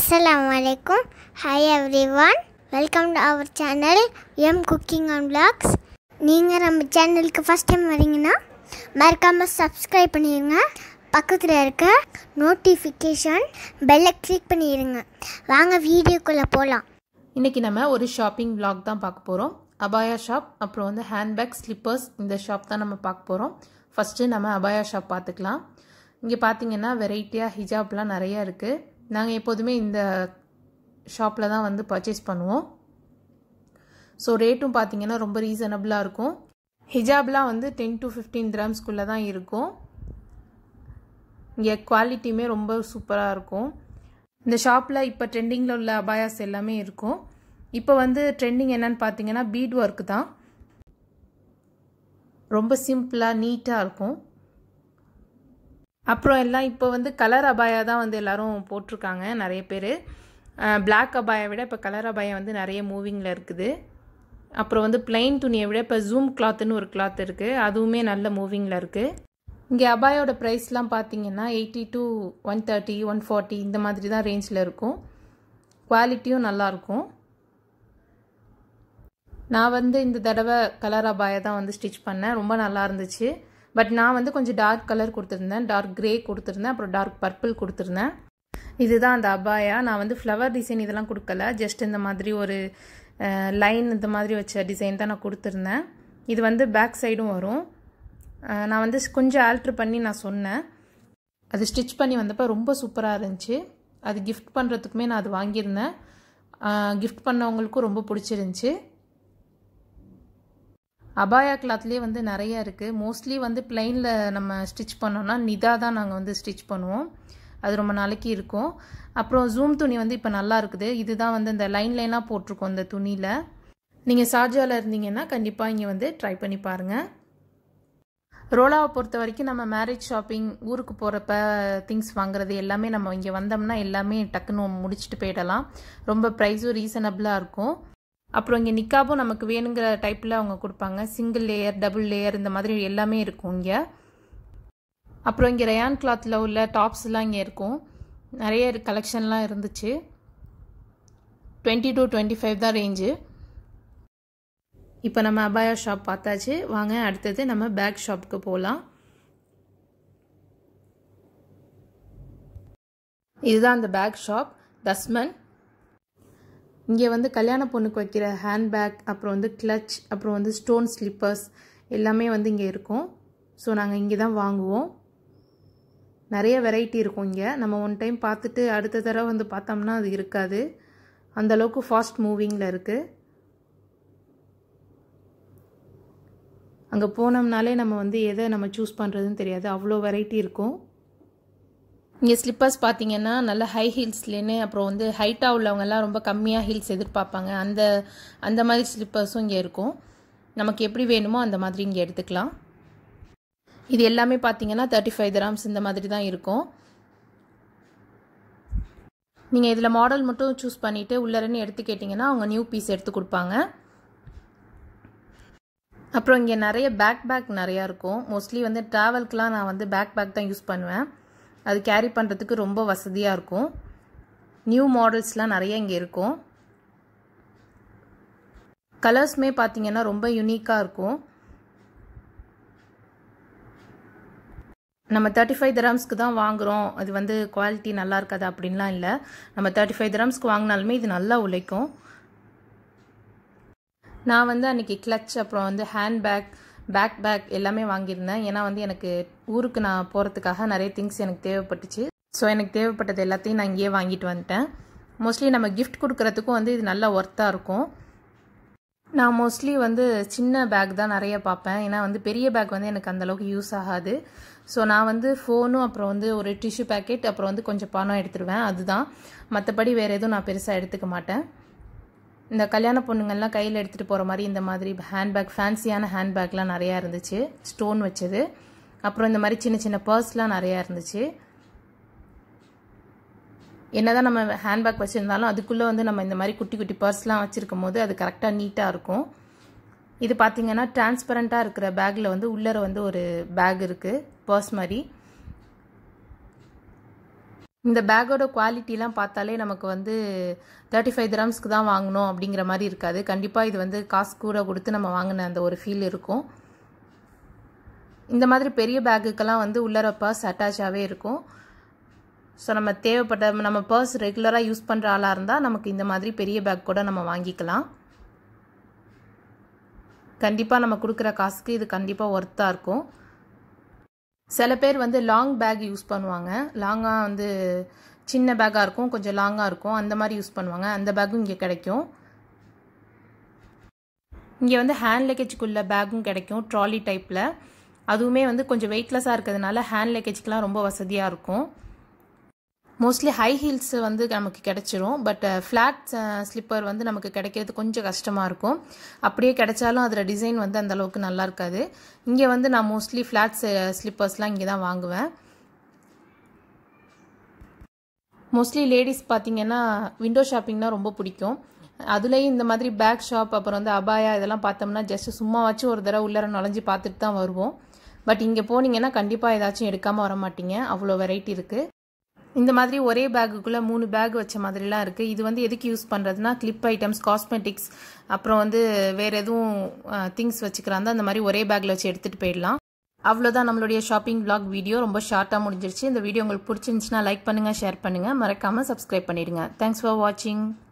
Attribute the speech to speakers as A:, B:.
A: அஸ்ஸலாமு அலைக்கும் hi everyone welcome to our channel M cooking and vlogs நீங்கள் நம்ம சேனலுக்கு ஃபஸ்ட் டைம் வரீங்கன்னா மறக்காமல் சப்ஸ்கிரைப் பண்ணிடுங்க பக்கத்தில் இருக்க நோட்டிஃபிகேஷன் பெல்லை கிளிக் பண்ணிடுங்க வாங்க வீடியோக்குள்ளே போகலாம்
B: இன்றைக்கி நம்ம ஒரு ஷாப்பிங் vlog தான் பார்க்க போகிறோம் அபாயா ஷாப் அப்புறம் வந்து ஹேண்ட்பேக் ஸ்லிப்பர்ஸ் இந்த ஷாப் தான் நம்ம பார்க்க போகிறோம் ஃபஸ்ட்டு நம்ம அபாயா ஷாப் பார்த்துக்கலாம் இங்கே பார்த்தீங்கன்னா வெரைட்டியாக ஹிஜாப்லாம் நிறையா இருக்குது நாங்கள் எப்போதுமே இந்த ஷாப்பில் தான் வந்து பர்ச்சேஸ் பண்ணுவோம் ஸோ ரேட்டும் பார்த்தீங்கன்னா ரொம்ப ரீசனபிளாக இருக்கும் ஹிஜாப்லாம் வந்து டென் டு ஃபிஃப்டீன் கிராம்ஸ்குள்ளே தான் இருக்கும் இங்கே குவாலிட்டியுமே ரொம்ப சூப்பராக இருக்கும் இந்த ஷாப்பில் இப்போ ட்ரெண்டிங்கில் உள்ள அபாயாஸ் எல்லாமே இருக்கும் இப்போ வந்து ட்ரெண்டிங் என்னன்னு பார்த்தீங்கன்னா பீட் ஒர்க் தான் ரொம்ப சிம்பிளாக நீட்டாக இருக்கும் அப்புறம் எல்லாம் இப்போ வந்து கலர் அபாயா தான் வந்து எல்லாரும் போட்டிருக்காங்க நிறைய பேர் பிளாக் அபாயை விட இப்போ கலர் அபாயா வந்து நிறைய மூவிங்கில் இருக்குது அப்புறம் வந்து பிளைன் துணியை விட இப்போ ஜூம் கிளாத்துன்னு ஒரு கிளாத் இருக்குது அதுவுமே நல்ல மூவிங்கில் இருக்குது இங்கே அபாயோட ப்ரைஸ்லாம் பார்த்தீங்கன்னா eighty to one thirty one forty இந்த மாதிரி தான் ரேஞ்சில் இருக்கும் குவாலிட்டியும் நல்லாயிருக்கும் நான் வந்து இந்த தடவை கலர் அபாயா தான் வந்து ஸ்டிச் பண்ணேன் ரொம்ப நல்லா இருந்துச்சு பட் நான் வந்து கொஞ்சம் டார்க் கலர் கொடுத்துருந்தேன் டார்க் கிரே கொடுத்துருந்தேன் அப்புறம் டார்க் பர்பிள் கொடுத்துருந்தேன் இதுதான் அந்த அபாயா நான் வந்து ஃப்ளவர் டிசைன் இதெல்லாம் கொடுக்கல ஜஸ்ட் இந்த மாதிரி ஒரு லைன் இந்த மாதிரி வச்ச டிசைன் தான் நான் கொடுத்துருந்தேன் இது வந்து பேக் சைடும் வரும் நான் வந்து கொஞ்சம் ஆல்ட்ரு பண்ணி நான் சொன்னேன் அது ஸ்டிச் பண்ணி வந்தப்போ ரொம்ப சூப்பராக இருந்துச்சு அது கிஃப்ட் பண்ணுறதுக்குமே நான் அது வாங்கியிருந்தேன் கிஃப்ட் பண்ணவங்களுக்கும் ரொம்ப பிடிச்சிருந்துச்சி அபாயா கிளாத்லேயே வந்து நிறைய இருக்குது மோஸ்ட்லி வந்து பிளைனில் நம்ம ஸ்டிச் பண்ணோன்னா நிதா தான் நாங்கள் வந்து ஸ்டிச் பண்ணுவோம் அது ரொம்ப நாளைக்கு இருக்கும் அப்புறம் ஜூம் துணி வந்து இப்போ நல்லா இருக்குது இதுதான் வந்து இந்த லைன் லைனாக போட்டிருக்கோம் இந்த துணியில் நீங்கள் சார்ஜாவில் இருந்தீங்கன்னா கண்டிப்பாக இங்கே வந்து ட்ரை பண்ணி பாருங்கள் ரோலாவை பொறுத்த வரைக்கும் நம்ம மேரேஜ் ஷாப்பிங் ஊருக்கு போகிறப்ப திங்ஸ் வாங்குறது எல்லாமே நம்ம இங்கே வந்தோம்னா எல்லாமே டக்குன்னு முடிச்சுட்டு போயிடலாம் ரொம்ப ப்ரைஸும் ரீசனபிளாக இருக்கும் அப்புறம் இங்கே நிக்காபும் நமக்கு வேணுங்கிற டைப்பில் அவங்க கொடுப்பாங்க சிங்கிள் லேயர் டபுள் லேயர் இந்த மாதிரி எல்லாமே இருக்கும் இங்கே அப்புறம் இங்கே ரயான் கிளாத்தில் உள்ள டாப்ஸ்லாம் இங்கே இருக்கும் நிறைய கலெக்ஷன்லாம் இருந்துச்சு டுவெண்ட்டி டு டுவெண்ட்டி ஃபைவ் தான் ரேஞ்சு இப்போ நம்ம அபாயா ஷாப் பார்த்தாச்சு வாங்க அடுத்தது நம்ம பேக் ஷாப்புக்கு போகலாம் இதுதான் அந்த பேக் ஷாப் தஸ்மன் இங்கே வந்து கல்யாண பொண்ணுக்கு வைக்கிற ஹேண்ட்பேக் அப்புறம் வந்து கிளச் அப்புறம் வந்து ஸ்டோன் ஸ்லிப்பர்ஸ் எல்லாமே வந்து இங்கே இருக்கும் ஸோ நாங்கள் இங்கே தான் வாங்குவோம் நிறைய வெரைட்டி இருக்கும் இங்கே நம்ம ஒன் டைம் பார்த்துட்டு அடுத்த தடவை வந்து பார்த்தோம்னா அது இருக்காது அந்தளவுக்கு ஃபாஸ்ட் மூவிங்கில் இருக்குது அங்கே போனோம்னாலே நம்ம வந்து எதை நம்ம சூஸ் பண்ணுறதுன்னு தெரியாது அவ்வளோ வெரைட்டி இருக்கும் இங்கே ஸ்லிப்பர்ஸ் பார்த்தீங்கன்னா நல்ல ஹை ஹீல்ஸ்லேன்னு அப்புறம் வந்து ஹைட்டாக உள்ளவங்கெல்லாம் ரொம்ப கம்மியாக ஹீல்ஸ் எதிர்பார்ப்பாங்க அந்த அந்த மாதிரி ஸ்லிப்பர்ஸும் இங்கே இருக்கும் நமக்கு எப்படி வேணுமோ அந்த மாதிரி இங்கே எடுத்துக்கலாம் இது எல்லாமே பார்த்தீங்கன்னா தேர்ட்டி ஃபைவ் கிராம்ஸ் இந்த மாதிரி தான் இருக்கும் நீங்கள் இதில் மாடல் மட்டும் சூஸ் பண்ணிவிட்டு உள்ளரன்னு எடுத்து கேட்டிங்கன்னா அவங்க நியூ பீஸ் எடுத்து கொடுப்பாங்க அப்புறம் இங்கே நிறைய பேக் பேக் நிறையா இருக்கும் மோஸ்ட்லி வந்து ட்ராவல்க்கெலாம் நான் வந்து பேக் பேக் தான் யூஸ் பண்ணுவேன் அது கேரி பண்ணுறதுக்கு ரொம்ப வசதியாக இருக்கும் நியூ மாடல்ஸ்லாம் நிறைய இங்கே இருக்கும் கலர்ஸுமே பார்த்தீங்கன்னா ரொம்ப யூனிக்காக இருக்கும் நம்ம தேர்ட்டி ஃபைவ் திராம்ஸ்க்கு தான் வாங்குகிறோம் அது வந்து குவாலிட்டி நல்லா இருக்காது அப்படின்லாம் இல்லை நம்ம தேர்ட்டி ஃபைவ் திராம்ஸ்க்கு வாங்கினாலுமே இது நல்லா உழைக்கும் நான் வந்து அன்றைக்கி கிளச் அப்புறம் வந்து ஹேண்ட்பேக் பேக் பேக் எல்லாமே வாங்கியிருந்தேன் ஏன்னா வந்து எனக்கு ஊருக்கு நான் போகிறதுக்காக நிறைய திங்ஸ் எனக்கு தேவைப்பட்டுச்சு ஸோ எனக்கு தேவைப்பட்டது எல்லாத்தையும் நான் இங்கேயே வாங்கிட்டு வந்துட்டேன் மோஸ்ட்லி நம்ம கிஃப்ட் கொடுக்குறதுக்கும் வந்து இது நல்லா ஒர்த்தாக இருக்கும் நான் மோஸ்ட்லி வந்து சின்ன பேக் தான் நிறைய பார்ப்பேன் ஏன்னா வந்து பெரிய பேக் வந்து எனக்கு அந்தளவுக்கு யூஸ் ஆகாது ஸோ நான் வந்து ஃபோனும் அப்புறம் வந்து ஒரு டிஷ்யூ பேக்கெட் அப்புறம் வந்து கொஞ்சம் பணம் எடுத்துருவேன் அதுதான் மற்றபடி வேறு எதுவும் நான் பெருசாக எடுத்துக்க மாட்டேன் இந்த கல்யாண பொண்ணுங்கள்லாம் கையில் எடுத்துகிட்டு போகிற மாதிரி இந்த மாதிரி ஹேண்ட்பேக் ஃபேன்சியான ஹேண்ட்பேக்லாம் நிறையா இருந்துச்சு ஸ்டோன் வச்சது அப்புறம் இந்த மாதிரி சின்ன சின்ன பர்ஸ்லாம் நிறையா இருந்துச்சு என்னதான் நம்ம ஹேண்ட்பேக் வச்சுருந்தாலும் அதுக்குள்ளே வந்து நம்ம இந்த மாதிரி குட்டி குட்டி பர்ஸ்லாம் வச்சுருக்கும் போது அது கரெக்டாக நீட்டாக இருக்கும் இது பார்த்திங்கன்னா டிரான்ஸ்பரண்ட்டாக இருக்கிற பேக்கில் வந்து உள்ளர வந்து ஒரு பேக் இருக்குது பர்ஸ் மாதிரி இந்த பேக்கோட குவாலிட்டிலாம் பார்த்தாலே நமக்கு வந்து தேர்ட்டி ஃபைவ் கிராம்ஸ்க்கு தான் வாங்கணும் அப்படிங்கிற மாதிரி இருக்காது கண்டிப்பாக இது வந்து காசு கூட கொடுத்து நம்ம வாங்கின அந்த ஒரு ஃபீல் இருக்கும் இந்த மாதிரி பெரிய பேக்குக்கெல்லாம் வந்து உள்ளர பர்ஸ் அட்டாச்சாகவே இருக்கும் ஸோ நம்ம தேவைப்பட்ட நம்ம பர்ஸ் ரெகுலராக யூஸ் பண்ணுற ஆளாக இருந்தால் நமக்கு இந்த மாதிரி பெரிய பேக் கூட நம்ம வாங்கிக்கலாம் கண்டிப்பாக நம்ம கொடுக்குற காசுக்கு இது கண்டிப்பாக ஒர்த்தாக இருக்கும் சில பேர் வந்து லாங் பேக் யூஸ் பண்ணுவாங்க லாங்காக வந்து சின்ன பேக்காக இருக்கும் கொஞ்சம் லாங்காக இருக்கும் அந்த மாதிரி யூஸ் பண்ணுவாங்க அந்த பேக்கும் இங்கே கிடைக்கும் இங்கே வந்து ஹேண்ட் லக்கேஜுக்குள்ள பேக்கும் கிடைக்கும் ட்ராலி டைப்பில் அதுவுமே வந்து கொஞ்சம் வெயிட்லெஸ்ஸாக இருக்கிறதுனால ஹேண்ட் லக்கேஜ்க்கெலாம் ரொம்ப வசதியாக இருக்கும் மோஸ்ட்லி ஹை ஹீல்ஸ் வந்து நமக்கு கிடைச்சிரும் பட் ஃப்ளாட் ஸ்லிப்பர் வந்து நமக்கு கிடைக்கிறது கொஞ்சம் கஷ்டமாக இருக்கும் அப்படியே கிடைச்சாலும் அதில் டிசைன் வந்து அந்த அளவுக்கு நல்லா இருக்காது இங்கே வந்து நான் மோஸ்ட்லி ஃப்ளாட் ஸ்லிப்பர்ஸ்லாம் இங்கே தான் வாங்குவேன் மோஸ்ட்லி லேடிஸ் பார்த்தீங்கன்னா விண்டோ ஷாப்பிங்னா ரொம்ப பிடிக்கும் அதுலேயும் இந்த மாதிரி பேக் ஷாப் அப்புறம் வந்து அபாயா இதெல்லாம் பார்த்தோம்னா ஜஸ்ட் சும்மா வச்சு ஒரு தடவை உள்ளர நுழைஞ்சு பார்த்துட்டு தான் வருவோம் பட் இங்கே போனீங்கன்னா கண்டிப்பாக ஏதாச்சும் எடுக்காமல் வர மாட்டீங்க அவ்வளோ வெரைட்டி இருக்குது இந்த மாதிரி ஒரே பேக்குக்குள்ளே மூணு பேக் வச்ச மாதிரிலாம் இருக்குது இது வந்து எதுக்கு யூஸ் பண்ணுறதுனா கிளிப் ஐட்டம்ஸ் காஸ்மெட்டிக்ஸ் அப்புறம் வந்து வேறு எதுவும் திங்ஸ் வச்சுக்கிறாங்க அந்த மாதிரி ஒரே பேக்கில் வச்சு எடுத்துகிட்டு போயிடலாம் அவ்வளோதான் நம்மளுடைய ஷாப்பிங் பிளாக் வீடியோ ரொம்ப ஷார்ட்டாக முடிஞ்சிருச்சு இந்த வீடியோ உங்களுக்கு பிடிச்சிருந்துச்சுன்னா லைக் பண்ணுங்கள் ஷேர் பண்ணுங்கள் மறக்காமல் சப்ஸ்கிரைப் பண்ணிடுங்க தேங்க்ஸ் ஃபார் வாட்சிங்